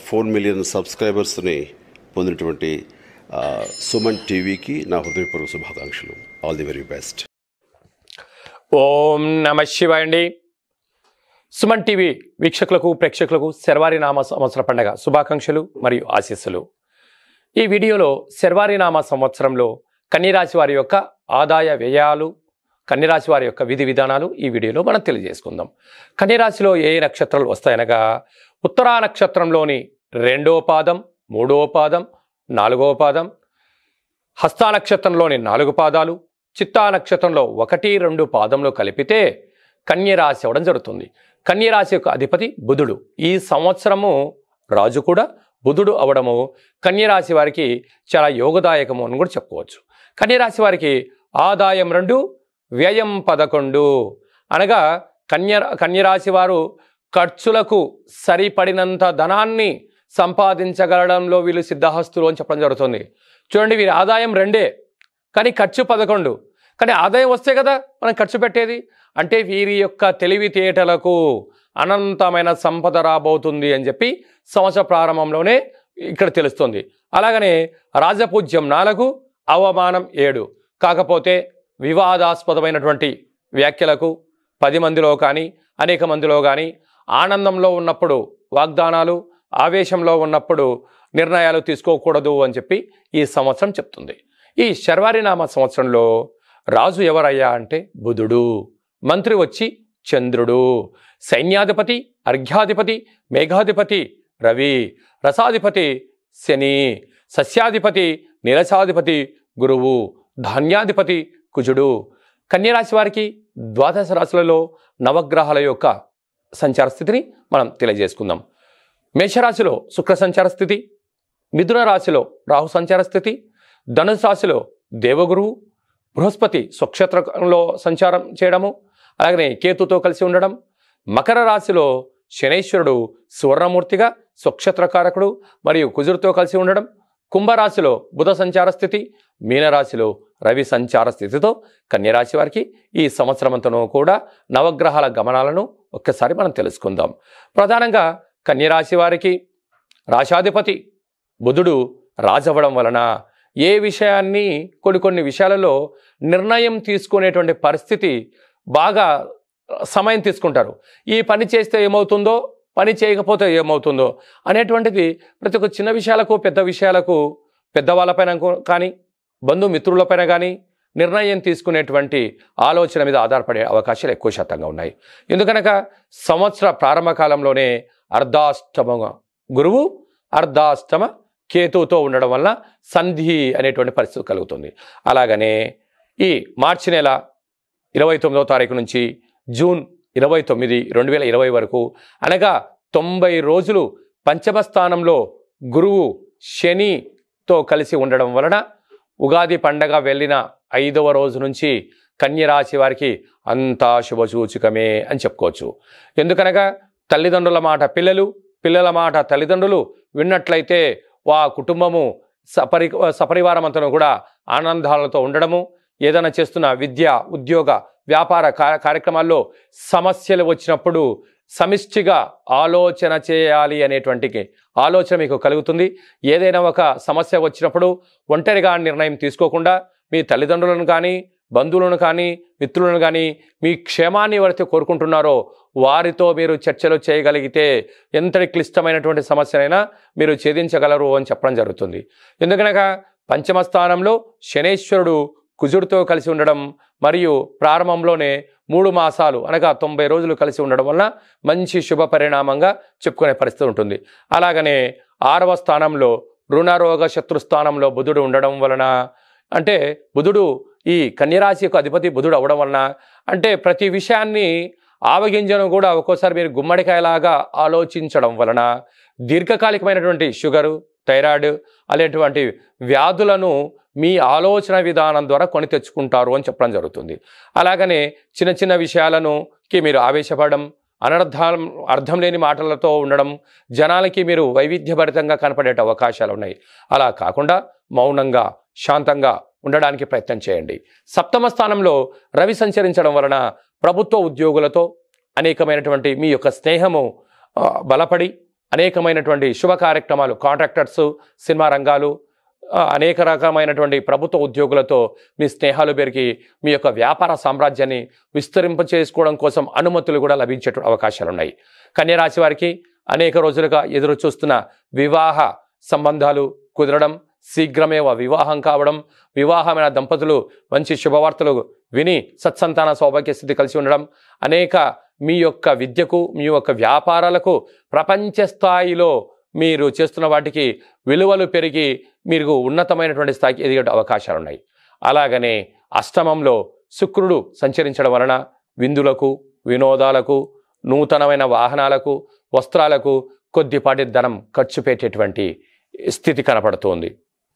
four million సబ్స్క్రైబర్స్ని పొందినటువంటి ఆ, సుమన్ టీవీకి నా హృదయపూర్వక శుభాకాంక్షలు all the very best Om Namah Shivaya అండి సుమన్ టీవీ వీక్షకులకు ప్రేక్షకులకు శర్వారి నామ సంవత్సర పండగ శుభాకాంక్షలు మరియు ఆశీస్సులు ఈ వీడియోలో శర్వారి నామ సంవత్సరంలో కన్యరాశి వారి యొక్క ఆదాయ వ్యయాలు కన్యరాశి వారి యొక్క విధి విధానాలు ఈ వీడియోలో మనం తెలియజేసుకుందాం కన్యరాశిలో ఏ ఏ నక్షత్రాలు వస్తాయనగా ఉత్తరా నక్షత్రంలోని రెండో పాదం మూడో పాదం నాలుగో పాదం హస్తా నక్షత్రంలోని నాలుగు పాదాలు చిత్తా నక్షత్రంలో ఒకటి రెండు పాదంలో కలిపితే కన్యరాశి అవ్వడం జరుగుతుంది కన్యరాశి యొక్క అధిపతి బుధుడు ఈ సంవత్సరము రాజు కూడా బుధుడు అవడము కన్యరాశి వారికి చాలా యోగదాయకము అని కూడా చెప్పుకోవచ్చు కన్యరాశి వారికి ఆదాయం రెండు వ్యయం పదకొండు అనగా కన్య కన్యరాశి వారు ఖర్చులకు సరిపడినంత ధనాన్ని సంపాదించగలడంలో వీళ్ళు సిద్ధహస్తులు అని చెప్పడం జరుగుతుంది చూడండి వీరి ఆదాయం రెండే కానీ ఖర్చు పదకొండు కానీ ఆదాయం వస్తే కదా మనం ఖర్చు పెట్టేది అంటే వీరి యొక్క తెలివితేటలకు అనంతమైన సంపద రాబోతుంది అని చెప్పి సంవత్సర ప్రారంభంలోనే ఇక్కడ తెలుస్తుంది అలాగనే రాజపూజ్యం నాలుగు అవమానం ఏడు కాకపోతే వివాదాస్పదమైనటువంటి వ్యాఖ్యలకు పది మందిలో కానీ అనేక మందిలో కానీ ఆనందంలో ఉన్నప్పుడు వాగ్దానాలు ఆవేశంలో ఉన్నప్పుడు నిర్ణయాలు తీసుకోకూడదు అని చెప్పి ఈ సంవత్సరం చెప్తుంది ఈ శర్వారినామ సంవత్సరంలో రాజు ఎవరయ్యా అంటే బుధుడు మంత్రి వచ్చి చంద్రుడు సైన్యాధిపతి అర్ఘ్యాధిపతి మేఘాధిపతి రవి రసాధిపతి శని సస్యాధిపతి నీరసాధిపతి గురువు ధాన్యాధిపతి కుజుడు కన్యరాశి వారికి ద్వాదశ రాశులలో నవగ్రహాల యొక్క సంచార స్థితిని మనం తెలియజేసుకుందాం మేషరాశిలో శుక్ర సంచార స్థితి మిథున రాశిలో రాహు సంచార స్థితి ధనుసు రాశిలో దేవగురువు బృహస్పతి స్వక్షేత్రంలో సంచారం చేయడము అలాగనే కేతుతో కలిసి ఉండడం మకర రాశిలో శనైశ్వరుడు సువర్ణమూర్తిగా స్వక్షేత్రకారకుడు మరియు కుజురుతో కలిసి ఉండడం కుంభరాశిలో బుధ సంచార స్థితి మీనరాశిలో రవి సంచార స్థితితో కన్యరాశి వారికి ఈ సంవత్సరమంతను కూడా నవగ్రహాల గమనాలను ఒక్కసారి మనం తెలుసుకుందాం ప్రధానంగా కన్యరాశి వారికి రాశాధిపతి బుధుడు రాజవ్వడం వలన ఏ విషయాన్ని కొన్ని కొన్ని విషయాలలో నిర్ణయం తీసుకునేటువంటి పరిస్థితి బాగా సమయం తీసుకుంటారు ఈ పని చేస్తే ఏమవుతుందో పని చేయకపోతే ఏమవుతుందో అనేటువంటిది ప్రతి ఒక్క చిన్న విషయాలకు పెద్ద విషయాలకు పెద్దవాళ్ళపైన కానీ బంధుమిత్రులపైన కానీ నిర్ణయం తీసుకునేటువంటి ఆలోచన మీద ఆధారపడే అవకాశాలు ఎక్కువ శాతంగా ఉన్నాయి ఎందుకనక సంవత్సర ప్రారంభ కాలంలోనే అర్ధాష్టమ గురువు అర్ధాష్టమ కేతువుతో ఉండడం వల్ల సంధి అనేటువంటి పరిస్థితి కలుగుతుంది అలాగనే ఈ మార్చి నెల ఇరవై తొమ్మిదవ తారీఖు నుంచి జూన్ ఇరవై తొమ్మిది రెండు వేల ఇరవై వరకు అనగా తొంభై రోజులు పంచమ స్థానంలో గురువు శనితో కలిసి ఉండడం వలన ఉగాది పండగ వెళ్ళిన ఐదవ రోజు నుంచి కన్యరాశి వారికి అంతా శుభసూచకమే అని చెప్పుకోవచ్చు ఎందుకనగా తల్లిదండ్రుల మాట పిల్లలు పిల్లల మాట తల్లిదండ్రులు విన్నట్లయితే వా కుటుంబము సపరి సపరివారం అంతను కూడా ఆనందాలతో ఉండడము ఏదైనా చేస్తున్న విద్య ఉద్యోగ వ్యాపార కా- కార్యక్రమాల్లో సమస్యలు వచ్చినప్పుడు సమిష్టిగా ఆలోచన చేయాలి అనేటువంటి ఆలోచన మీకు కలుగుతుంది ఏదైనా ఒక సమస్య వచ్చినప్పుడు ఒంటరిగా నిర్ణయం తీసుకోకుండా మీ తల్లిదండ్రులను కానీ బంధువులను కానీ మిత్రులను కానీ మీ క్షేమాన్ని ఎవరైతే కోరుకుంటున్నారో వారితో మీరు చర్చలు చేయగలిగితే ఎంతటి క్లిష్టమైనటువంటి సమస్యనైనా మీరు ఛేదించగలరు అని చెప్పడం జరుగుతుంది ఎందుకనగా పంచమ స్థానంలో శనేశ్వరుడు కుజుడితో కలిసి ఉండడం మరియు ప్రారంభంలోనే మూడు మాసాలు అనగా తొంభై రోజులు కలిసి ఉండడం వలన మంచి శుభ పరిణామంగా చెప్పుకునే పరిస్థితి ఉంటుంది అలాగనే ఆరవ స్థానంలో రుణరోగ శత్రు స్థానంలో బుధుడు ఉండడం వలన అంటే బుధుడు ఈ కన్యరాశి యొక్క అధిపతి బుధుడు అవ్వడం వలన అంటే ప్రతి విషయాన్ని ఆవగింజను కూడా ఒక్కోసారి మీరు గుమ్మడికాయలాగా ఆలోచించడం వలన దీర్ఘకాలికమైనటువంటి షుగరు థైరాయిడ్ అలాంటి వ్యాధులను మీ ఆలోచన విధానం ద్వారా కొని తెచ్చుకుంటారు అని చెప్పడం జరుగుతుంది అలాగనే చిన్న చిన్న విషయాలను కి మీరు ఆవేశపడడం అనర్థం అర్థం లేని మాటలతో ఉండడం జనాలకి మీరు వైవిధ్యభరితంగా కనపడే అవకాశాలు ఉన్నాయి అలా కాకుండా మౌనంగా శాంతంగా ఉండడానికి ప్రయత్నం చేయండి సప్తమ స్థానంలో రవి సంచరించడం వలన ప్రభుత్వ ఉద్యోగులతో అనేకమైనటువంటి మీ యొక్క స్నేహము ఆ, బలపడి అనేకమైనటువంటి శుభ కార్యక్రమాలు కాంట్రాక్టర్స్ సినిమా రంగాలు ఆ, అనేక రకమైనటువంటి ప్రభుత్వ ఉద్యోగులతో మీ స్నేహాలు పెరిగి మీ యొక్క వ్యాపార సామ్రాజ్యాన్ని విస్తరింప చేసుకోవడం కోసం అనుమతులు కూడా లభించే అవకాశాలు ఉన్నాయి కన్యరాశి వారికి అనేక రోజులుగా ఎదురు చూస్తున్న వివాహ సంబంధాలు కుదరడం శీఘ్రమే వివాహం కావడం వివాహమైన దంపతులు మంచి శుభవార్తలు విని సత్సంతాన సౌభాగ్య స్థితి కలిసి ఉండడం అనేక మీ యొక్క విద్యకు మీ యొక్క వ్యాపారాలకు ప్రపంచ స్థాయిలో మీరు చేస్తున్న వాటికి విలువలు పెరిగి మీరు ఉన్నతమైనటువంటి స్థాయికి ఎదిగే అవకాశాలు ఉన్నాయి అలాగనే అష్టమంలో శుక్రుడు సంచరించడం వలన విందులకు వినోదాలకు నూతనమైన వాహనాలకు వస్త్రాలకు కొద్దిపాటి ధనం ఖర్చు పెట్టేటువంటి స్థితి కనపడుతోంది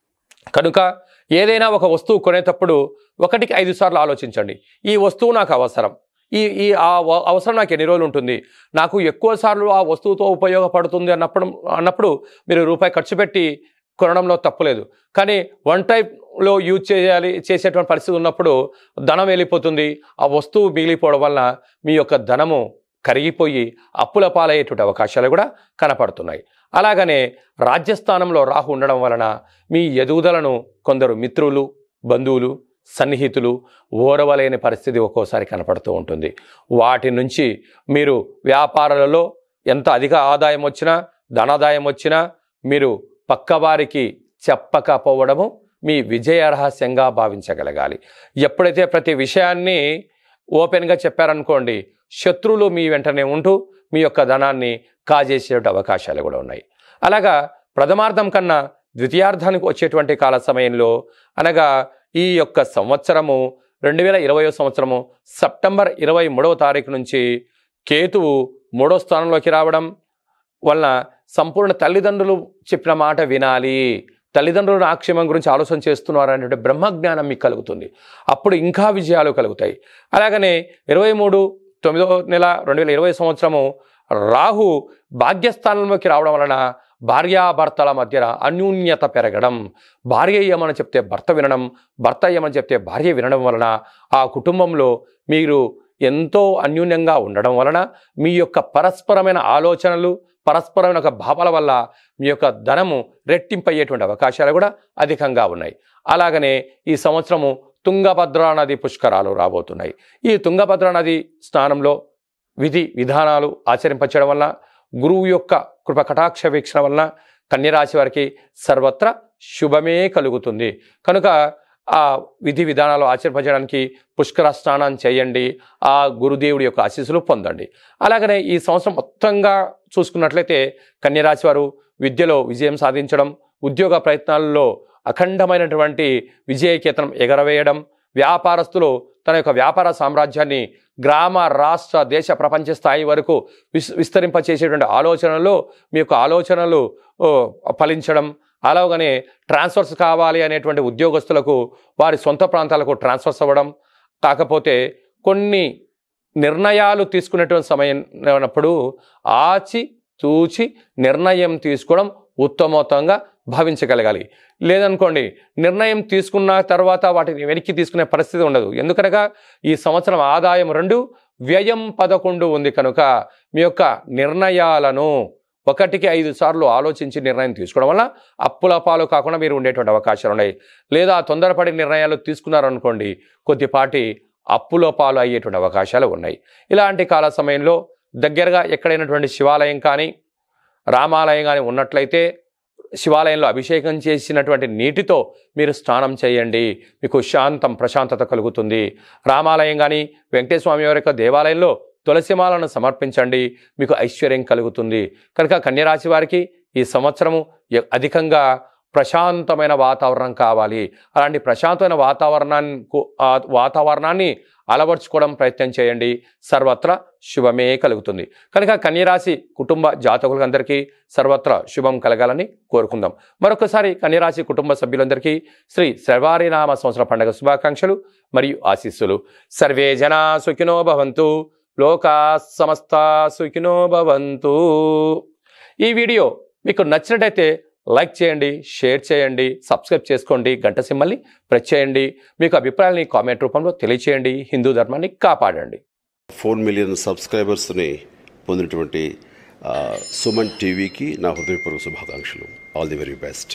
కనుక ఏదైనా ఒక వస్తువు కొనేటప్పుడు ఒకటికి ఐదు సార్లు ఆలోచించండి ఈ వస్తువు నాకు అవసరం ఈ ఈ ఆ వ- అవసరం నాకు ఎన్ని రోజులు ఉంటుంది నాకు ఎక్కువ సార్లు ఆ వస్తువుతో ఉపయోగపడుతుంది అన్నప్పుడు అన్నప్పుడు మీరు రూపాయి ఖర్చు పెట్టి కొనడంలో తప్పులేదు కానీ వన్ టైప్లో యూజ్ చేయాలి చేసేటువంటి పరిస్థితి ఉన్నప్పుడు ధనం వెళ్ళిపోతుంది ఆ వస్తువు మిగిలిపోవడం వలన మీ యొక్క ధనము కరిగిపోయి అప్పుల పాలయ్యేటువంటి అవకాశాలు కూడా కనపడుతున్నాయి అలాగనే రాజ్యస్థానంలో రాహు ఉండడం వలన మీ ఎదుగుదలను కొందరు మిత్రులు బంధువులు సన్నిహితులు ఓరవలేని పరిస్థితి ఒక్కోసారి కనపడుతూ ఉంటుంది వాటి నుంచి మీరు వ్యాపారాలలో ఎంత అధిక ఆదాయం వచ్చినా ధనాదాయం వచ్చినా మీరు పక్కవారికి చెప్పకపోవడము మీ విజయ రహస్యంగా భావించగలగాలి ఎప్పుడైతే ప్రతి విషయాన్ని ఓపెన్గా చెప్పారనుకోండి శత్రువులు మీ వెంటనే ఉంటూ మీ యొక్క ధనాన్ని కాజేసే అవకాశాలు కూడా ఉన్నాయి అలాగా ప్రథమార్థం కన్నా ద్వితీయార్థానికి వచ్చేటువంటి కాల సమయంలో అనగా ఈ యొక్క సంవత్సరము రెండు వేల ఇరవయో సంవత్సరము సెప్టెంబర్ ఇరవై మూడవ తారీఖు నుంచి కేతువు మూడో స్థానంలోకి రావడం వలన సంపూర్ణ తల్లిదండ్రులు చెప్పిన మాట వినాలి తల్లిదండ్రుల ఆక్షేమం గురించి ఆలోచన చేస్తున్నారు అనేటువంటి బ్రహ్మజ్ఞానం మీకు కలుగుతుంది అప్పుడు ఇంకా విజయాలు కలుగుతాయి అలాగనే ఇరవై మూడు తొమ్మిదో నెల రెండు వేల ఇరవై సంవత్సరము రాహు భాగ్యస్థానంలోకి రావడం వలన భార్యాభర్తల మధ్య అన్యూన్యత పెరగడం భార్య ఏమని చెప్తే భర్త వినడం భర్త ఏమని చెప్తే భార్య వినడం వలన ఆ కుటుంబంలో మీరు ఎంతో అన్యూన్యంగా ఉండడం వలన మీ యొక్క పరస్పరమైన ఆలోచనలు పరస్పరమైన ఒక భావాల వల్ల మీ యొక్క ధనము రెట్టింపయ్యేటువంటి అవకాశాలు కూడా అధికంగా ఉన్నాయి అలాగనే ఈ సంవత్సరము తుంగభద్రా నది పుష్కరాలు రాబోతున్నాయి ఈ తుంగభద్రా నది స్నానంలో విధి విధానాలు ఆచరింపచేయడం వల్ల గురువు యొక్క కృప కటాక్ష వీక్షణ వలన కన్యరాశి వారికి సర్వత్రా శుభమే కలుగుతుంది కనుక ఆ విధి విధానాలు ఆచరింపజేయడానికి పుష్కర స్నానం చేయండి ఆ గురుదేవుడి యొక్క ఆశీస్సులు పొందండి అలాగనే ఈ సంవత్సరం మొత్తంగా చూసుకున్నట్లయితే కన్యరాశి వారు విద్యలో విజయం సాధించడం ఉద్యోగ ప్రయత్నాల్లో అఖండమైనటువంటి విజయకేతనం ఎగరవేయడం వ్యాపారస్తులు తన యొక్క వ్యాపార సామ్రాజ్యాన్ని గ్రామ రాష్ట్ర దేశ ప్రపంచ స్థాయి వరకు విస్ విస్తరింపచేసేటువంటి ఆలోచనలో మీ యొక్క ఆలోచనలు ఓ, ఫలించడం అలాగనే ట్రాన్స్ఫర్స్ కావాలి అనేటువంటి ఉద్యోగస్తులకు వారి సొంత ప్రాంతాలకు ట్రాన్స్ఫర్స్ అవ్వడం కాకపోతే కొన్ని నిర్ణయాలు తీసుకునేటువంటి సమయం ఉన్నప్పుడు ఆచి తూచి నిర్ణయం తీసుకోవడం ఉత్తమోత్తంగా భావించగలగాలి లేదనుకోండి నిర్ణయం తీసుకున్న తర్వాత వాటిని వెనక్కి తీసుకునే పరిస్థితి ఉండదు ఎందుకనగా ఈ సంవత్సరం ఆదాయం రెండు వ్యయం పదకొండు ఉంది కనుక మీ యొక్క నిర్ణయాలను ఒకటికి ఐదు సార్లు ఆలోచించి నిర్ణయం తీసుకోవడం వల్ల అప్పుల పాలు కాకుండా మీరు ఉండేటువంటి అవకాశాలు ఉన్నాయి లేదా తొందరపడి నిర్ణయాలు తీసుకున్నారనుకోండి కొద్దిపాటి అప్పుల పాలు అయ్యేటువంటి అవకాశాలు ఉన్నాయి ఇలాంటి కాల సమయంలో దగ్గరగా ఎక్కడైనటువంటి శివాలయం కానీ రామాలయం కానీ ఉన్నట్లయితే శివాలయంలో అభిషేకం చేసినటువంటి నీటితో మీరు స్నానం చేయండి మీకు శాంతం ప్రశాంతత కలుగుతుంది రామాలయం కానీ వెంకటేశ్వర స్వామి వారి యొక్క దేవాలయంలో తులసిమాలను సమర్పించండి మీకు ఐశ్వర్యం కలుగుతుంది కనుక కన్యరాశి వారికి ఈ సంవత్సరము ఎ- అధికంగా ప్రశాంతమైన వాతావరణం కావాలి అలాంటి ప్రశాంతమైన వాతావరణాన్ని కు- ఆ వాతావరణాన్ని అలవర్చుకోవడం ప్రయత్నం చేయండి సర్వత్రా శుభమే కలుగుతుంది కనుక కన్యరాశి కుటుంబ జాతకులందరికీ సర్వత్రా శుభం కలగాలని కోరుకుందాం మరొకసారి కన్యరాశి కుటుంబ సభ్యులందరికీ శ్రీ సర్వారినామ సంవత్సర పండుగ శుభాకాంక్షలు మరియు ఆశీస్సులు సర్వే జనా సుఖినో భవంతు లోకా సమస్త సుఖినో భవంతు ఈ వీడియో మీకు నచ్చినట్టయితే లైక్ చేయండి షేర్ చేయండి సబ్స్క్రైబ్ చేసుకోండి గంట సింబల్ని ప్రెస్ చేయండి మీకు అభిప్రాయాలని కామెంట్ రూపంలో తెలియచేయండి హిందూ ధర్మాన్ని కాపాడండి ఫోర్ మిలియన్ సబ్స్క్రైబర్స్ని పొందినటువంటి సుమన్ టీవీకి నా హృదయపూర్వక శుభాకాంక్షలు ఆల్ ది వెరీ బెస్ట్